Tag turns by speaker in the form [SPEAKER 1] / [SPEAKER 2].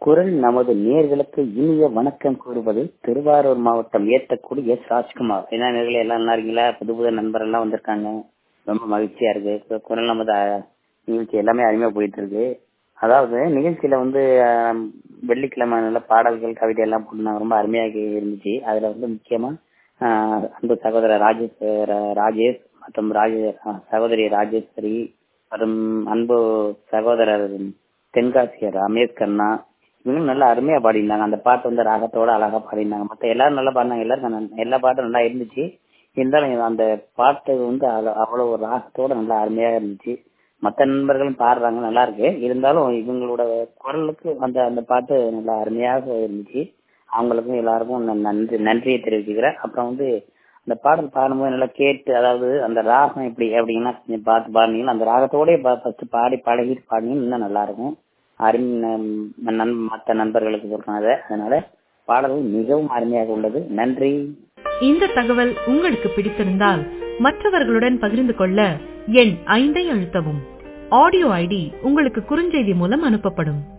[SPEAKER 1] குரல் நமது நேர்களுக்கு இனிய வணக்கம் கூறுவது திருவாரூர் மாவட்டம் ஏத்தக்குடி எஸ் ராஜ்குமார் என்ன நேர்களே எல்லாம் நல்லா இருக்கீங்களா புது புது நண்பர் எல்லாம் வந்திருக்காங்க ரொம்ப மகிழ்ச்சியா இருக்கு கு- குரல் நமது அஹ், நிகழ்ச்சி எல்லாமே அருமையா போயிட்டு இருக்கு அதாவது நிகழ்ச்சியில வந்து அஹ், வெள்ளிக்கிழமை நல்ல பாடல்கள் கவிதை எல்லாம் போட்டு ரொம்ப அருமையாக இருந்துச்சு அதுல வந்து முக்கியமா அஹ், அன்பு சகோதரர் ராஜேஷ் ர- ராஜேஷ் மற்றும் ராஜ அஹ், சகோதரி ராஜேஸ்வரி மற்றும் அன்பு சகோதரர் தென்காசி ரமேஷ் கண்ணா இவங்களும் நல்லா அருமையா பாடியிருந்தாங்க அந்த பாட்டு வந்து ராகத்தோட அழகா பாடியிருந்தாங்க மத்த எல்லாரும் நல்லா பாடினாங்க எல்லாரும் நல்லா- எல்லா பாட்டும் நல்லா இருந்துச்சு இருந்தாலும் அந்த பாட்டு வந்து அவ்வளவு- அவ்வளவு ஒரு ராகத்தோட நல்லா அருமையா இருந்துச்சு மத்த நண்பர்களும் பாடுறாங்க நல்லா இருக்கு இருந்தாலும் இவங்களோட குரலுக்கு அந்த அந்த பாட்டு நல்லா அருமையாக இருந்துச்சு அவங்களுக்கும் எல்லாருக்கும் நான் நன்றி நன்றியை தெரிவிச்சுக்கிறேன் அப்புறம் வந்து அந்த பாடல் பாடும்போது நல்லா கேட்டு அதாவது அந்த ராகம் எப்படி அப்படின்னா கொஞ்சம் பார்த்து பாடினீங்கன்னா அந்த ராகத்தோடய ஃபர்ஸ்ட் பாடி பழகிட்டு பாடினீங்கன்னா இன்னும் நல்லா இருக்கும் அருமை மற்ற நண்பர்களுக்கு சொல்றேன் அதை அதனால பாடல்கள் மிகவும் அருமையாக உள்ளது நன்றி
[SPEAKER 2] இந்த தகவல் உங்களுக்கு பிடித்திருந்தால் மற்றவர்களுடன் பகிர்ந்து கொள்ள எண் ஐந்தை அழுத்தவும் ஆடியோ ஐடி உங்களுக்கு குறுஞ்செய்தி மூலம் அனுப்பப்படும்